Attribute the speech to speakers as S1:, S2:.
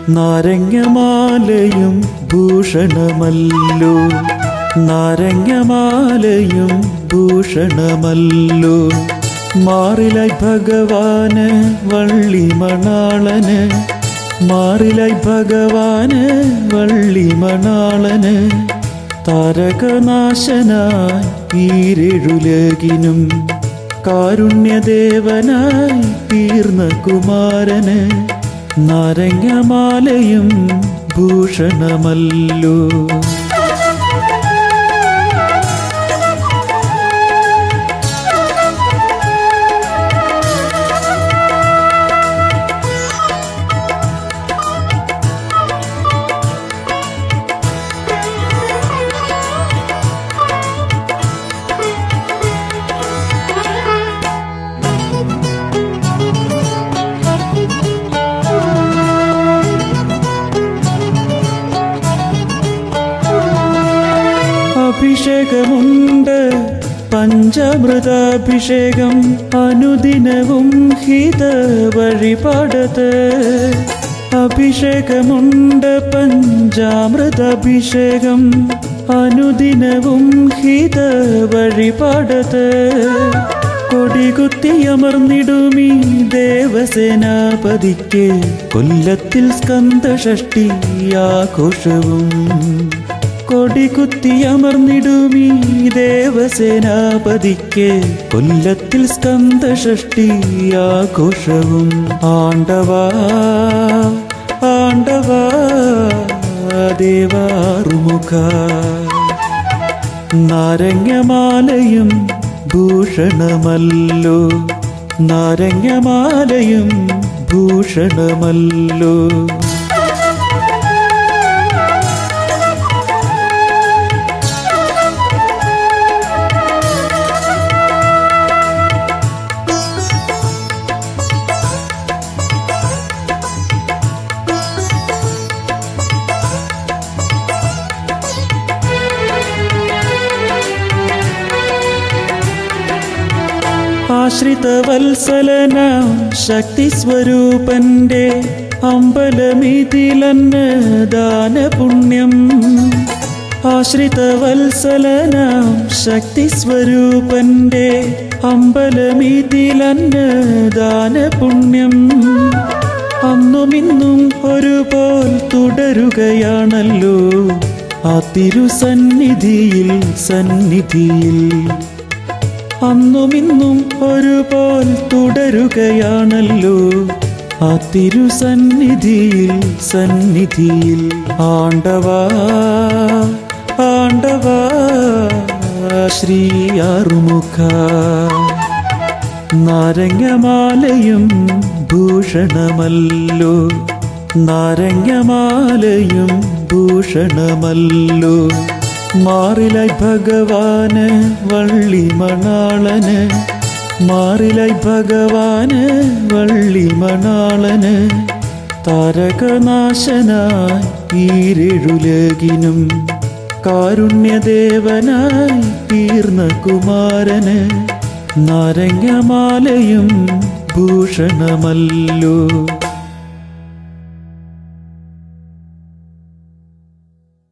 S1: നാരങ്ങമാലയും ഭൂഷണമല്ലോ നാരങ്ങമാലയും ഭൂഷണമല്ലോ മാറിലായി ഭഗവാന് വള്ളി മണാളന് മാറിലായി ഭഗവാന് വള്ളി മണാളന് താരകനാശനായി ഈരെഴുലകിനും കാരുണ്യദേവനായി തീർന്ന കുമാരന് നാരങ്ങമാലയും ഭൂഷണമല്ലോ അഭിഷേകമുണ്ട് പഞ്ചാമൃതാഭിഷേകം അനുദിനവും ഹിത വഴിപാടത് അഭിഷേകമുണ്ട് പഞ്ചാമൃതാഭിഷേകം അനുദിനവും ഹിത വഴിപാടത് കൊടികുത്തിയമർന്നിടുമീ ദേവസേനാപതിക്ക് കൊല്ലത്തിൽ സ്കന്ദഷഷ്ടി ആഘോഷവും കൊടികുത്തിയമർന്നിടുമീ ദേവസേനാപതിക്ക് കൊല്ലത്തിൽ സ്കന്ദഷഷ്ടി ആഘോഷവും ആണ്ടവാ ആണ്ടവാ ദേവാറുമുഖ നാരങ്ങമാലയും ഭൂഷണമല്ലോ നാരങ്ങമാലയും ഭൂഷണമല്ലോ ആശ്രിതവത്സലന ശക്തി സ്വരൂപന്റെ അമ്പലമിതിലന്ന് ദാനപുണ്യം ആശ്രിതവത്സലന ശക്തി സ്വരൂപന്റെ അമ്പലമിതിലന്ന് ദാനപുണ്യം അന്നുമിന്നും ഒരുപോൽ തുടരുകയാണല്ലോ ആ തിരുസന്നിധിയിൽ സന്നിധിയിൽ അന്നുമിന്നും ഒരുപോൽ തുടരുകയാണല്ലോ ആ തിരുസന്നിധിയിൽ സന്നിധിയിൽ ആണ്ടവാ ആണ്ടവാ ശ്രീ ആറുമുഖ നാരങ്ങമാലയും ഭൂഷണമല്ലോ നാരങ്ങമാലയും ഭൂഷണമല്ലോ മാറിലായി ഭഗവാന് വള്ളി മണാളന് മാറിലായി ഭഗവാന് വള്ളി മണാളന് താരകനാശനായി ഈരെഴുലകിനും കാരുണ്യദേവനായി തീർന്ന കുമാരന് നാരങ്ങമാലയും ഭൂഷണമല്ലോ